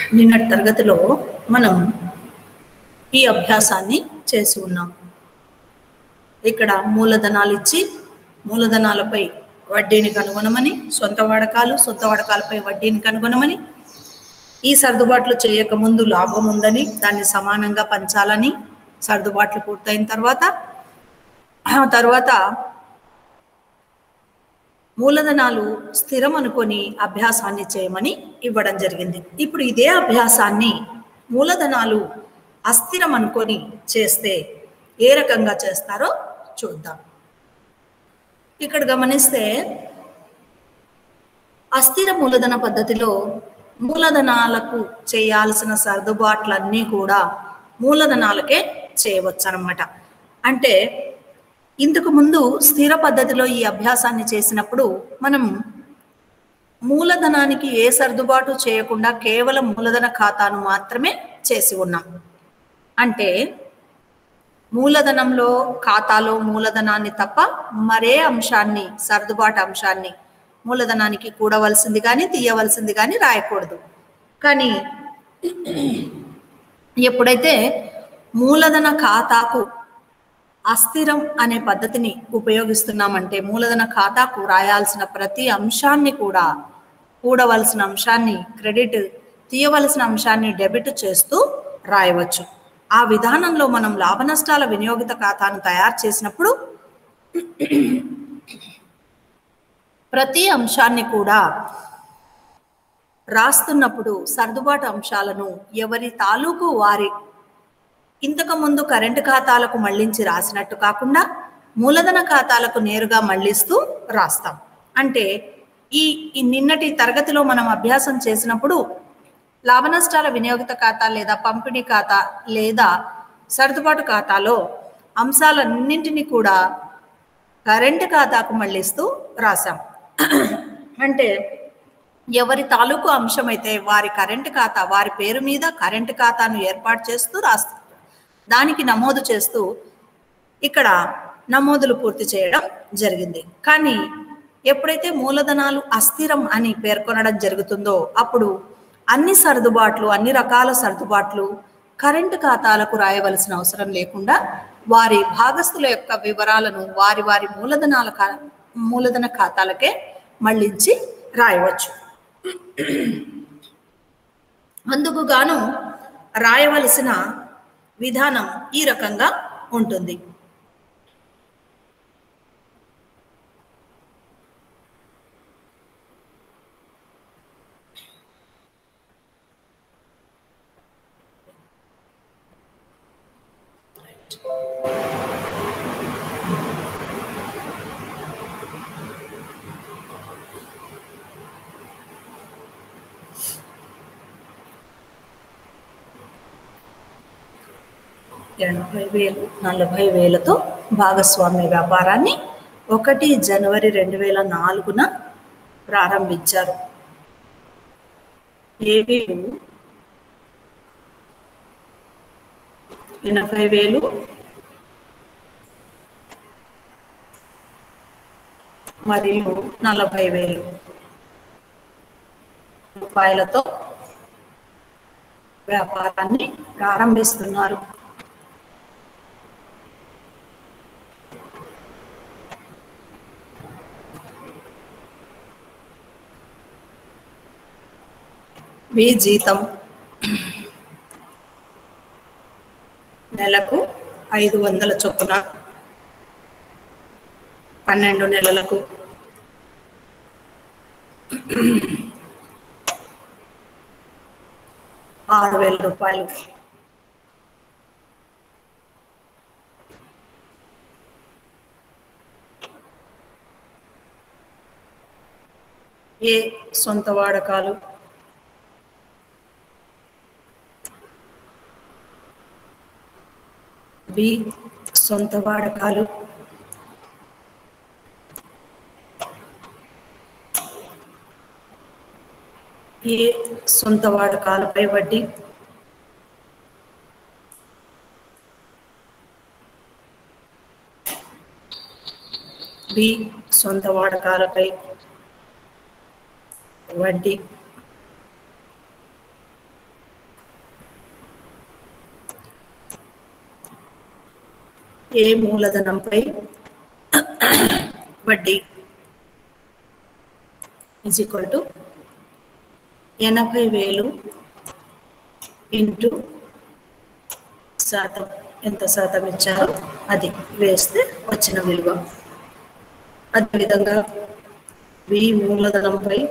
నిన్నటి తరగతిలో మనం ఈ అభ్యాసాన్ని చేసి ఉన్నాం ఇక్కడ మూలధనాలు ఇచ్చి మూలధనాలపై వడ్డీని కనుగొనమని సొంత వాడకాలు సొంత వాడకాలపై వడ్డీని కనుగొనమని ఈ సర్దుబాట్లు చేయకముందు లాభం ఉందని దాన్ని సమానంగా పంచాలని సర్దుబాట్లు పూర్తయిన తర్వాత ఆ తర్వాత మూలధనాలు స్థిరం అనుకొని అభ్యాసాన్ని చేయమని ఇవ్వడం జరిగింది ఇప్పుడు ఇదే అభ్యాసాన్ని మూలధనాలు అస్థిరం అనుకొని చేస్తే ఏ రకంగా చేస్తారో చూద్దాం ఇక్కడ గమనిస్తే అస్థిర మూలధన పద్ధతిలో మూలధనాలకు చేయాల్సిన సర్దుబాట్లన్నీ కూడా మూలధనాలకే చేయవచ్చు అనమాట అంటే ఇంతకు ముందు స్థిర పద్ధతిలో ఈ అభ్యాసాన్ని చేసినప్పుడు మనం మూలధనానికి ఏ సర్దుబాటు చేయకుండా కేవలం మూలధన ఖాతాను మాత్రమే చేసి ఉన్నాం అంటే మూలధనంలో ఖాతాలో మూలధనాన్ని తప్ప మరే అంశాన్ని సర్దుబాటు అంశాన్ని మూలధనానికి కూడవలసింది కానీ తీయవలసింది కానీ రాయకూడదు కానీ ఎప్పుడైతే మూలధన ఖాతాకు అస్థిరం అనే పద్ధతిని ఉపయోగిస్తున్నామంటే మూలధన ఖాతాకు రాయాల్సిన ప్రతి అంశాన్ని కూడా కూడవలసిన అంశాన్ని క్రెడిట్ తీయవలసిన అంశాన్ని డెబిట్ చేస్తూ రాయవచ్చు ఆ విధానంలో మనం లాభ నష్టాల వినియోగిత ఖాతాను తయారు చేసినప్పుడు ప్రతి అంశాన్ని కూడా రాస్తున్నప్పుడు సర్దుబాటు అంశాలను ఎవరి తాలూకు వారి ఇంతకు ముందు కరెంటు ఖాతాలకు మళ్లించి రాసినట్టు కాకుండా మూలధన ఖాతాలకు నేరుగా మళ్లిస్తూ రాస్తాం అంటే ఈ ఈ నిన్నటి తరగతిలో మనం అభ్యాసం చేసినప్పుడు లాభ నష్టాల వినియోగిత ఖాతా లేదా పంపిణీ ఖాతా లేదా సర్దుబాటు ఖాతాలో అంశాలన్నింటినీ కూడా కరెంటు ఖాతాకు మళ్లిస్తూ రాసాం అంటే ఎవరి తాలూకు అంశమైతే వారి కరెంటు ఖాతా వారి పేరు మీద కరెంటు ఖాతాను ఏర్పాటు చేస్తూ రాస్తారు దానికి నమోదు చేస్తూ ఇక్కడ నమోదులు పూర్తి చేయడం జరిగింది కానీ ఎప్పుడైతే మూలధనాలు అస్థిరం అని పేర్కొనడం జరుగుతుందో అప్పుడు అన్ని సర్దుబాట్లు అన్ని రకాల సర్దుబాట్లు కరెంటు ఖాతాలకు రాయవలసిన అవసరం లేకుండా వారి భాగస్థుల యొక్క వివరాలను వారి వారి మూలధనాల మూలధన ఖాతాలకే మళ్ళించి రాయవచ్చు అందుకు గాను రాయవలసిన విధానం ఈ రకంగా ఉంటుంది ఎనభై వేలు నలభై వేలతో భాగస్వామ్య వ్యాపారాన్ని ఒకటి జనవరి రెండు వేల నాలుగున ప్రారంభించారు ఏవేలు ఎనభై వేలు మరియు నలభై వేలు రూపాయలతో వ్యాపారాన్ని ప్రారంభిస్తున్నారు మీ జీతం నెలకు ఐదు వందల చొప్పున పన్నెండు నెలలకు ఆరు వేల రూపాయలు ఏ సొంత వాడకాలు బి సొంత వాడకాలు ఏ సొంత వాడకాలపై వడ్డీ బి సొంత వాడకాలపై వడ్డీ ఏ మూలధనంపై వడ్డీ ఈజ్ ఈక్వల్ టు ఎనభై వేలు ఇంటూ శాతం ఎంత శాతం ఇచ్చారో అది వేస్తే వచ్చిన విలువ అదేవిధంగా వి మూలధనంపై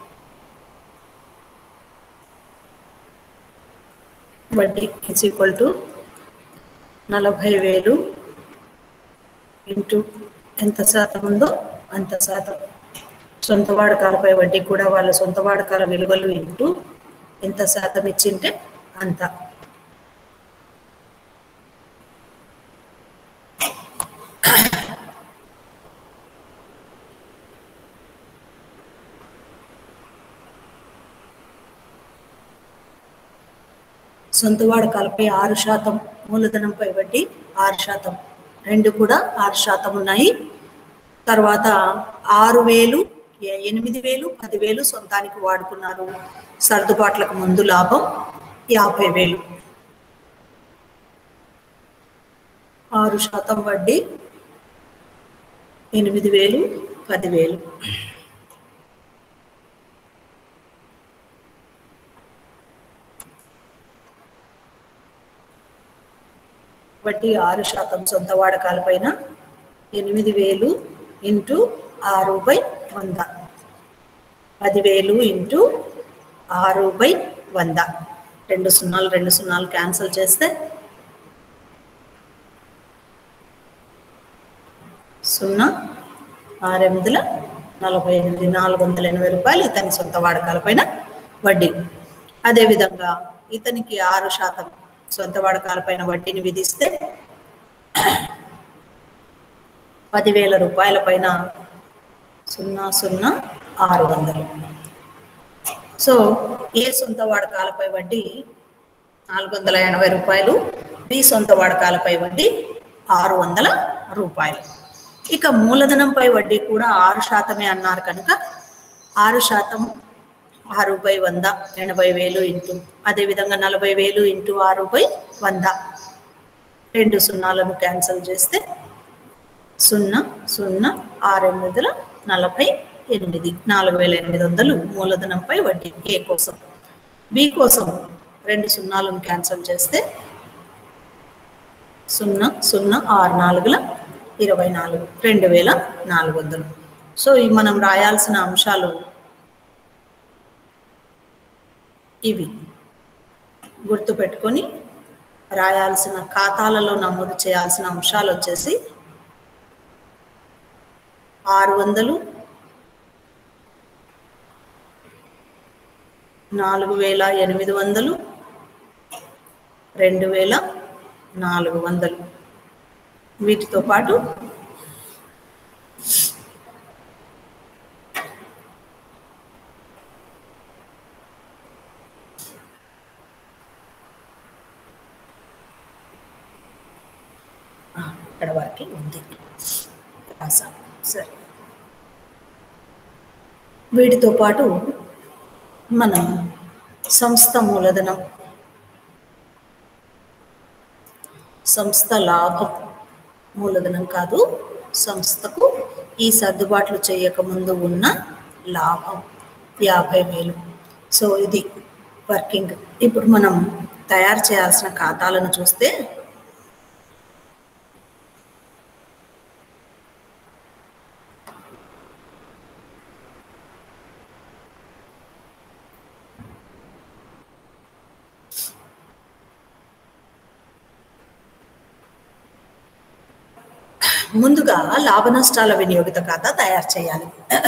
వడ్డీ ఇస్ ఈక్వల్ టు నలభై వేలు ఇంటూ ఎంత శాతం ఉందో అంత శాతం సొంత వాడకాలపై వడ్డీ కూడా వాళ్ళ సొంత వాడకాల విలువలు ఇంటూ ఎంత శాతం ఇచ్చింటే అంత సొంత వాడకాలపై ఆరు శాతం మూలధనంపై వడ్డీ ఆరు శాతం రెండు కూడా ఆరు శాతం ఉన్నాయి తర్వాత ఆరు వేలు ఎ- ఎనిమిది వేలు పదివేలు సొంతానికి వాడుకున్నారు సర్దుబాట్లకు ముందు లాభం యాభై వేలు ఆరు శాతం వడ్డీ ఎనిమిది వేలు పదివేలు వడ్డీ ఆరు శాతం సొంత వాడకాలపైన ఎనిమిది వేలు ఇంటూ ఆరు బై వంద పదివేలు ఇంటూ ఆరు బై వంద రెండు సున్నాలు రెండు సున్నాలు క్యాన్సిల్ చేస్తే సున్నా ఆరెనిమిదిల నలభై ఎనిమిది నాలుగు వందల ఎనభై రూపాయలు ఇతని సొంత వాడకాలపైన వడ్డీ అదేవిధంగా ఇతనికి ఆరు శాతం సొంత వాడకాలపైన వడ్డీని విధిస్తే పదివేల రూపాయల పైన సున్నా సున్నా ఆరు వందలు సో ఏ సొంత వాడకాలపై వడ్డీ నాలుగు వందల ఎనభై రూపాయలు బి సొంత వాడకాలపై వడ్డీ ఆరు వందల రూపాయలు ఇక మూలధనంపై వడ్డీ కూడా ఆరు శాతమే అన్నారు కనుక ఆరు శాతం ఆరు బై వంద ఎనభై వేలు ఇంటూ అదేవిధంగా నలభై వేలు ఇంటూ ఆరు బై వంద రెండు సున్నాలను క్యాన్సిల్ చేస్తే సున్నా సున్నా ఆరు ఎనిమిదిల నలభై ఎనిమిది నాలుగు వేల ఎనిమిది వందలు మూలధనంపై వడ్డీ ఏ కోసం బి కోసం రెండు సున్నాలను క్యాన్సిల్ చేస్తే సున్నా సున్నా ఆరు నాలుగుల ఇరవై నాలుగు రెండు వేల నాలుగు వందలు సో ఈ మనం రాయాల్సిన అంశాలు ఇవి గుర్తుపెట్టుకొని రాయాల్సిన ఖాతాలలో నమోదు చేయాల్సిన అంశాలు వచ్చేసి ఆరు వందలు నాలుగు వేల ఎనిమిది వందలు రెండు వేల నాలుగు వందలు వీటితో పాటు ఆ, ఇక్కడ వరకు ఉంది రాసాం సరే వీటితో పాటు మనం సంస్థ మూలధనం సంస్థ లాభం మూలధనం కాదు సంస్థకు ఈ సర్దుబాట్లు చేయకముందు ఉన్న లాభం యాభై వేలు సో ఇది వర్కింగ్ ఇప్పుడు మనం తయారు చేయాల్సిన ఖాతాలను చూస్తే ముందుగా లాభ నష్టాల వినియోగిత ఖాతా తయారు చేయాలి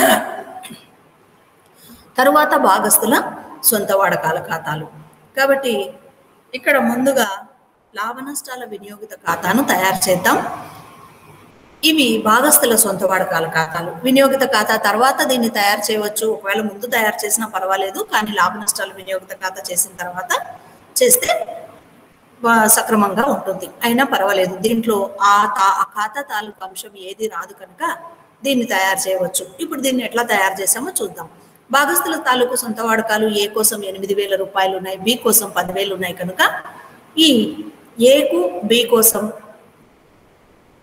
తరువాత భాగస్తుల సొంత వాడకాల ఖాతాలు కాబట్టి ఇక్కడ ముందుగా లాభ నష్టాల వినియోగిత ఖాతాను తయారు చేద్దాం ఇవి భాగస్తుల సొంత వాడకాల ఖాతాలు వినియోగిత ఖాతా తర్వాత దీన్ని తయారు చేయవచ్చు ఒకవేళ ముందు తయారు చేసినా పర్వాలేదు కానీ లాభ నష్టాల వినియోగిత ఖాతా చేసిన తర్వాత చేస్తే వా- సక్రమంగా ఉంటుంది అయినా పర్వాలేదు దీంట్లో ఆ తా ఆ ఖాతా తాలూకు అంశం ఏది రాదు కనుక దీన్ని తయారు చేయవచ్చు ఇప్పుడు దీన్ని ఎట్లా తయారు చేసామో చూద్దాం భాగస్తుల తాలూకు సొంత వాడకాలు ఏ కోసం ఎనిమిది వేల రూపాయలు ఉన్నాయి బి కోసం పదివేలు ఉన్నాయి కనుక ఈ ఏకు బి కోసం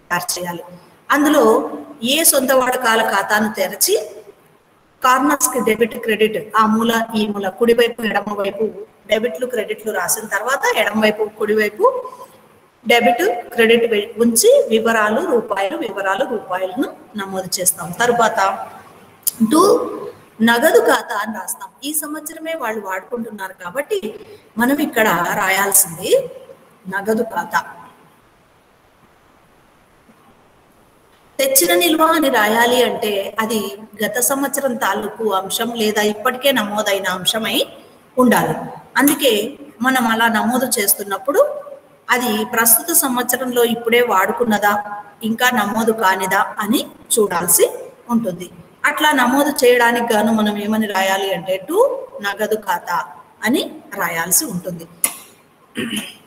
తయారు చేయాలి అందులో ఏ సొంత వాడకాల ఖాతాను తెరచి కార్నర్స్ కి డెబిట్ క్రెడిట్ ఆ మూల ఈ మూల కుడివైపు ఎడమ వైపు డెబిట్లు క్రెడిట్లు రాసిన తర్వాత ఎడమ వైపు కుడివైపు డెబిట్ క్రెడిట్ వే- ఉంచి వివరాలు రూపాయలు వివరాలు రూపాయలను నమోదు చేస్తాం తరువాత టు నగదు ఖాతా అని రాస్తాం ఈ సంవత్సరమే వాళ్ళు వాడుకుంటున్నారు కాబట్టి మనం ఇక్కడ రాయాల్సింది నగదు ఖాతా తెచ్చిన నిల్వ అని రాయాలి అంటే అది గత సంవత్సరం తాలూకు అంశం లేదా ఇప్పటికే నమోదైన అంశమై ఉండాలి అందుకే మనం అలా నమోదు చేస్తున్నప్పుడు అది ప్రస్తుత సంవత్సరంలో ఇప్పుడే వాడుకున్నదా ఇంకా నమోదు కానిదా అని చూడాల్సి ఉంటుంది అట్లా నమోదు చేయడానికి గాను మనం ఏమని రాయాలి అంటే టు నగదు ఖాతా అని రాయాల్సి ఉంటుంది